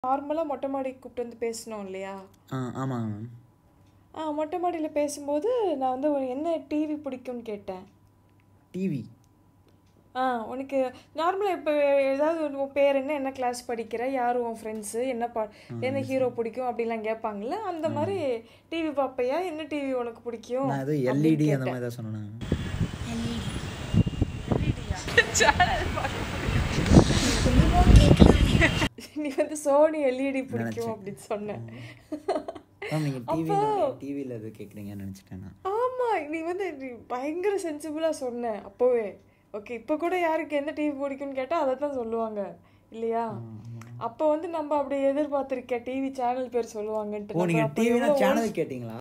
நார்மலாக மொட்டை மாடிக்கு கூப்பிட்டு வந்து பேசினோம் இல்லையா ஆ ஆமாங்க மேம் ஆ மொட்டை மாடியில் பேசும்போது நான் வந்து ஒரு என்ன டிவி பிடிக்கும்னு கேட்டேன் டிவி ஆ உனக்கு நார்மலாக இப்போ ஏதாவது ஒரு உன் பேர் என்ன என்ன கிளாஸ் படிக்கிற யார் உன் ஃப்ரெண்ட்ஸு என்ன பா என்ன ஹீரோ பிடிக்கும் அப்படிலாம் கேட்பாங்கல்ல அந்த மாதிரி டிவி பார்ப்பையா என்ன டிவி உனக்கு பிடிக்கும் நான் எதுவும் எல்இடி அந்த மாதிரி தான் சொன்னேன் நீ வந்து சோனி எல்இடி பிடிக்கும் அப்படின்னு சொன்னேன் மேம் நீங்கள் டிவியில் டிவியில் எது கேட்குறீங்கன்னு நினச்சிட்டேன் நான் ஆமா நீ வந்து நீ பயங்கர சென்சிபிளாக சொன்ன அப்போவே ஓகே இப்போ கூட யாருக்கு எந்த டிவி பிடிக்கும்னு கேட்டால் அதை தான் சொல்லுவாங்க இல்லையா அப்போ வந்து நம்ம அப்படி எதிர்பார்த்திருக்க டிவி சேனல் பேர் சொல்லுவாங்கன்ட்டு ஓ நம்ம நீங்கள் அப்போ டிவினா எவ்வளவு சேனல் கேட்டிங்களா